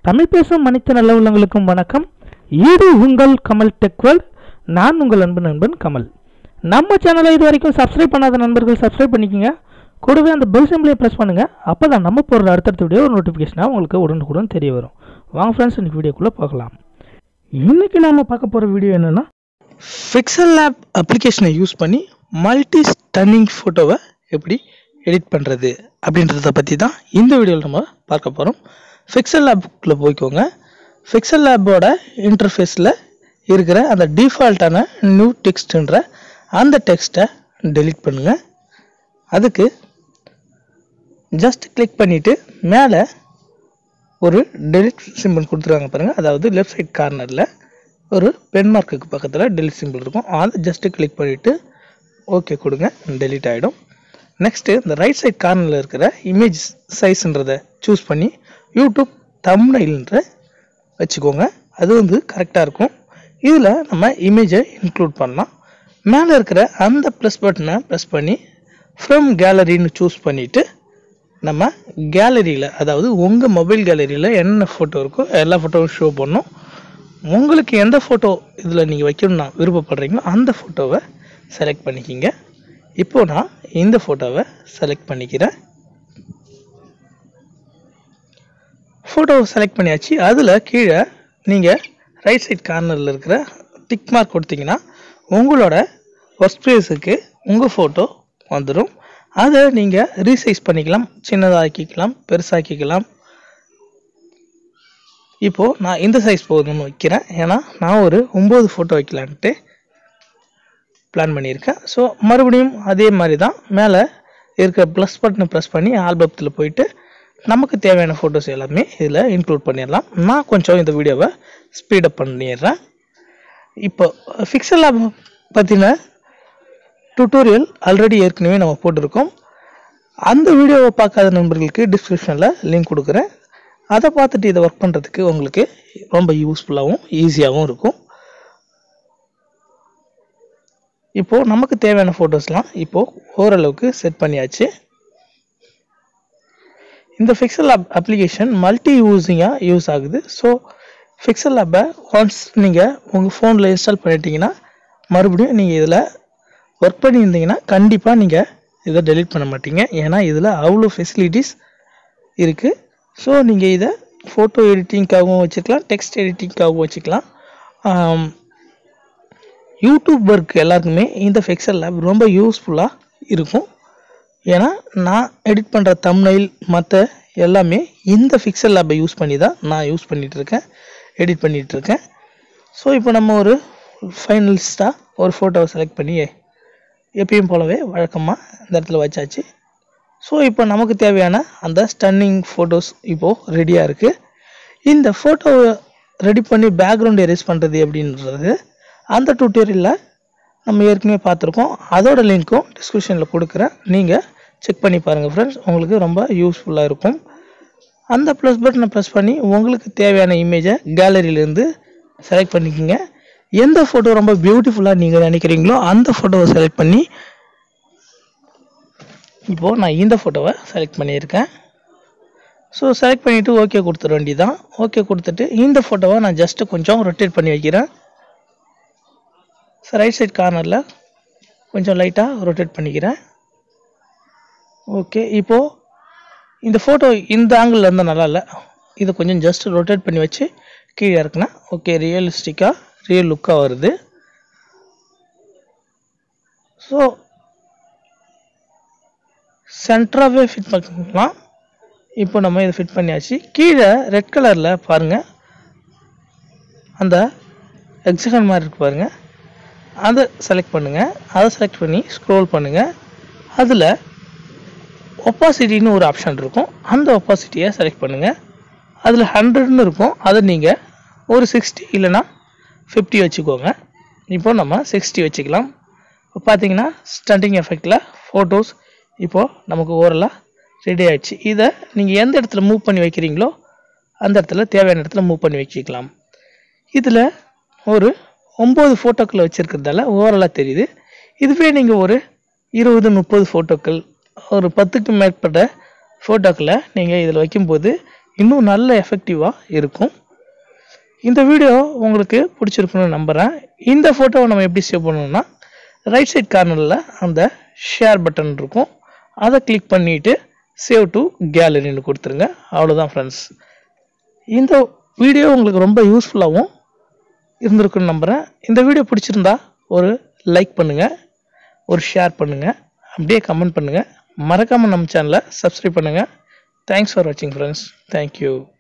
தமிழ் பேசும் அனைத்து நல்ல உள்ளங்களுக்கும் வணக்கம் இது உங்கள் கமல் டெக்வல் நான் உங்கள் அன்பு நண்பன் கமல் நம்ம சேனலை இது வரைக்கும் சப்ஸ்கிரைப் பண்ணாத நண்பர்கள் சப்ஸ்கிரைப் பண்ணிக்கோங்க கூடவே அந்த பெல் சிம்பிளையை ப்ரெஸ் பண்ணுங்கள் அப்போ தான் நம்ம போடுற அடுத்தடுத்த வீடியோ நோட்டிஃபிகேஷனாக உங்களுக்கு உடனுக்குடன் தெரிய வரும் வாங்க ஃப்ரெண்ட்ஸ் இன்னைக்கு வீடியோக்குள்ளே பார்க்கலாம் இன்றைக்கி நாம் பார்க்க போகிற வீடியோ என்னென்னா ஃபிக்சல் லேப் அப்ளிகேஷனை யூஸ் பண்ணி மல்டி ஸ்டன்னிங் ஃபோட்டோவை எப்படி எடிட் பண்ணுறது அப்படின்றத பற்றி தான் இந்த வீடியோவில் நம்ம பார்க்க போகிறோம் ஃபிக்சல் லேப்புக்குள்ளே போய்க்கோங்க ஃபிக்சல் லேப்போட இன்டர்ஃபேஸில் இருக்கிற அந்த டிஃபால்ட்டான நியூ டெக்ஸ்ட்ன்ற அந்த டெக்ஸ்ட்டை டெலீட் பண்ணுங்கள் அதுக்கு ஜஸ்ட் கிளிக் பண்ணிவிட்டு மேலே ஒரு டெலிட் சிம்பிள் கொடுத்துருக்காங்க பாருங்கள் அதாவது லெஃப்ட் சைட் கார்னரில் ஒரு பென் மார்க்குக்கு பக்கத்தில் டெலிட் சிம்பிள் இருக்கும் அதை ஜஸ்ட்டு கிளிக் பண்ணிவிட்டு ஓகே கொடுங்க டெலிட் ஆகிடும் நெக்ஸ்ட்டு இந்த ரைட் சைட் கார்னரில் இருக்கிற இமேஜ் சைஸ்ன்றதை சூஸ் பண்ணி யூடியூப் தம்னைல்ன்ற வச்சுக்கோங்க அது வந்து கரெக்டாக இருக்கும் இதில் நம்ம இமேஜை இன்க்ளூட் பண்ணலாம் மேலே இருக்கிற அந்த ப்ளஸ் பட்டனை ப்ரெஸ் பண்ணி ஃப்ரம் கேலரின்னு சூஸ் பண்ணிவிட்டு நம்ம கேலரியில் அதாவது உங்கள் மொபைல் கேலரியில் என்னென்ன ஃபோட்டோ இருக்கோ எல்லா ஃபோட்டோவும் ஷோ பண்ணணும் உங்களுக்கு எந்த ஃபோட்டோ இதில் நீங்கள் வைக்கணும்னா விருப்பப்படுறீங்களோ அந்த ஃபோட்டோவை செலக்ட் பண்ணிக்கிங்க இப்போ நான் இந்த ஃபோட்டோவை செலக்ட் பண்ணிக்கிறேன் ஃபோட்டோவை செலக்ட் பண்ணியாச்சு அதில் கீழே நீங்கள் ரைட் சைட் கார்னரில் இருக்கிற டிக் மார்க் கொடுத்தீங்கன்னா உங்களோட ஒர்க் ஸ்பேஸுக்கு உங்கள் ஃபோட்டோ வந்துடும் அதை நீங்கள் ரீசைஸ் பண்ணிக்கலாம் சின்னதாக்கிக்கலாம் பெருசாக்கிக்கலாம் இப்போது நான் இந்த சைஸ் போதும்னு வைக்கிறேன் ஏன்னா நான் ஒரு ஒம்பது ஃபோட்டோ வைக்கலான்ட்டு பிளான் பண்ணியிருக்கேன் ஸோ மறுபடியும் அதே மாதிரி தான் மேலே இருக்கிற ப்ளஸ் பட்டனை ப்ரெஸ் பண்ணி ஆல்பத்தில் போயிட்டு நமக்கு தேவையான ஃபோட்டோஸ் எல்லாமே இதில் இன்க்ளூட் பண்ணிடலாம் நான் கொஞ்சம் இந்த வீடியோவை ஸ்பீடப் பண்ணிடுறேன் இப்போ ஃபிக்சல் லேப் பற்றின டுட்டோரியல் ஆல்ரெடி ஏற்கனவே நம்ம போட்டிருக்கோம் அந்த வீடியோவை பார்க்காத நண்பர்களுக்கு டிஸ்கிரிப்ஷனில் லிங்க் கொடுக்குறேன் அதை பார்த்துட்டு இதை ஒர்க் பண்ணுறதுக்கு உங்களுக்கு ரொம்ப யூஸ்ஃபுல்லாகவும் ஈஸியாகவும் இருக்கும் இப்போது நமக்கு தேவையான ஃபோட்டோஸ்லாம் இப்போது ஓரளவுக்கு செட் பண்ணியாச்சு இந்த ஃபிக்சல் ஆப் அப்ளிகேஷன் மல்டி யூஸிங்காக யூஸ் ஆகுது ஸோ ஃபிக்சல் ஆப்பை ஒன்ஸ் நீங்கள் உங்கள் ஃபோனில் இன்ஸ்டால் பண்ணிட்டீங்கன்னா மறுபடியும் நீங்கள் இதில் ஒர்க் பண்ணியிருந்தீங்கன்னா கண்டிப்பாக நீங்கள் இதை டெலீட் பண்ண மாட்டீங்க ஏன்னா இதில் அவ்வளோ ஃபெசிலிட்டிஸ் இருக்குது ஸோ நீங்கள் இதை ஃபோட்டோ எடிட்டிங்க்காகவும் வச்சுக்கலாம் டெக்ஸ்ட் எடிட்டிங்க்காகவும் வச்சுக்கலாம் யூடியூபருக்கு எல்லாருக்குமே இந்த ஃபிக்சல் லேப் ரொம்ப யூஸ்ஃபுல்லாக இருக்கும் ஏன்னா நான் எடிட் பண்ணுற தம்னைல் மற்ற எல்லாமே இந்த ஃபிக்சல் லேப்பை யூஸ் பண்ணி தான் நான் யூஸ் பண்ணிகிட்டு இருக்கேன் எடிட் பண்ணிகிட்டு இருக்கேன் ஸோ இப்போ நம்ம ஒரு ஃபைனலிஸ்ட்டாக ஒரு ஃபோட்டோவை செலக்ட் பண்ணி எப்பயும் போலவே வழக்கமாக இந்த இடத்துல வச்சாச்சு ஸோ இப்போ நமக்கு தேவையான அந்த ஸ்டன்னிங் ஃபோட்டோஸ் இப்போது ரெடியாக இருக்குது இந்த ஃபோட்டோவை ரெடி பண்ணி பேக்ரவுண்ட் எரேஸ் பண்ணுறது அப்படின்றது அந்த டுட்டோரியலில் நம்ம ஏற்கனவே பார்த்துருக்கோம் அதோட லிங்க்கும் டிஸ்கிரிப்ஷனில் கொடுக்குறேன் நீங்கள் செக் பண்ணி பாருங்கள் ஃப்ரெண்ட்ஸ் உங்களுக்கு ரொம்ப யூஸ்ஃபுல்லாக இருக்கும் அந்த ப்ளஸ் பட்டனை ப்ரெஸ் பண்ணி உங்களுக்கு தேவையான இமேஜை கேலரியிலேருந்து செலக்ட் பண்ணிக்கோங்க எந்த ஃபோட்டோ ரொம்ப பியூட்டிஃபுல்லாக நீங்கள் நினைக்கிறீங்களோ அந்த ஃபோட்டோவை செலக்ட் பண்ணி இப்போது நான் இந்த ஃபோட்டோவை செலக்ட் பண்ணியிருக்கேன் ஸோ செலக்ட் பண்ணிவிட்டு ஓகே கொடுத்துட வேண்டியதான் ஓகே கொடுத்துட்டு இந்த ஃபோட்டோவை நான் ஜஸ்ட்டு கொஞ்சம் ரொட்டேட் பண்ணி வைக்கிறேன் ஸோ ரைட் சைட் கார்னரில் கொஞ்சம் லைட்டாக ரொட்டேட் பண்ணிக்கிறேன் ஓகே இப்போது இந்த ஃபோட்டோ இந்த ஆங்கிளில் இருந்தால் நல்லா இல்லை இதை கொஞ்சம் ஜஸ்ட் ரொட்டேட் பண்ணி வச்சு கீழே இருக்குன்னா ஓகே ரியலிஸ்டிக்காக ரியல் லுக்காக வருது ஸோ சென்டராகவே ஃபிட் பண்ணிக்கலாம் இப்போ நம்ம இதை ஃபிட் பண்ணியாச்சு கீழே ரெட் கலரில் பாருங்கள் அந்த எக்ஸகன் மாதிரி இருக்கு பாருங்கள் அதை செலக்ட் பண்ணுங்கள் அதை செலக்ட் பண்ணி ஸ்க்ரோல் பண்ணுங்கள் அதில் ஒப்பாசிட்டின்னு ஒரு ஆப்ஷன் இருக்கும் அந்த ஒப்பாசிட்டியை செலக்ட் பண்ணுங்கள் அதில் ஹண்ட்ரட்னு இருக்கும் அதை நீங்கள் ஒரு சிக்ஸ்டி இல்லைனா ஃபிஃப்டி வச்சுக்கோங்க இப்போ நம்ம சிக்ஸ்டி வச்சுக்கலாம் இப்போ பார்த்தீங்கன்னா ஸ்டண்டிங் எஃபெக்டில் ஃபோட்டோஸ் இப்போது நமக்கு ஓரலாக ரெடி ஆகிடுச்சு இதை நீங்கள் எந்த இடத்துல மூவ் பண்ணி வைக்கிறீங்களோ அந்த இடத்துல தேவையான இடத்துல மூவ் பண்ணி வச்சுக்கலாம் இதில் ஒரு ஒம்பது ஃபோட்டோக்களை வச்சுருக்கிறதால ஓவரலாக தெரியுது இதுவே நீங்கள் ஒரு இருபது முப்பது ஃபோட்டோக்கள் ஒரு பத்துக்கும் மேற்பட்ட ஃபோட்டோக்களை நீங்கள் இதில் வைக்கும்போது இன்னும் நல்ல எஃபெக்டிவாக இருக்கும் இந்த வீடியோ உங்களுக்கு பிடிச்சிருக்குன்னு நம்புகிறேன் இந்த ஃபோட்டோவை நம்ம எப்படி சேவ் பண்ணணும்னா ரைட் சைட் கார்னரில் அந்த ஷேர் பட்டன் இருக்கும் அதை கிளிக் பண்ணிவிட்டு சேவ் டு கேலரின்னு கொடுத்துருங்க அவ்வளோதான் ஃப்ரெண்ட்ஸ் இந்த வீடியோ உங்களுக்கு ரொம்ப யூஸ்ஃபுல்லாகவும் இருந்திருக்குன்னு நம்புகிறேன் இந்த வீடியோ பிடிச்சிருந்தா ஒரு லைக் பண்ணுங்கள் ஒரு ஷேர் பண்ணுங்கள் அப்படியே கமெண்ட் பண்ணுங்கள் மறக்காமல் நம்ம சேனலை சப்ஸ்கிரைப் பண்ணுங்கள் தேங்க்ஸ் ஃபார் வாட்சிங் ஃப்ரெண்ட்ஸ் தேங்க்யூ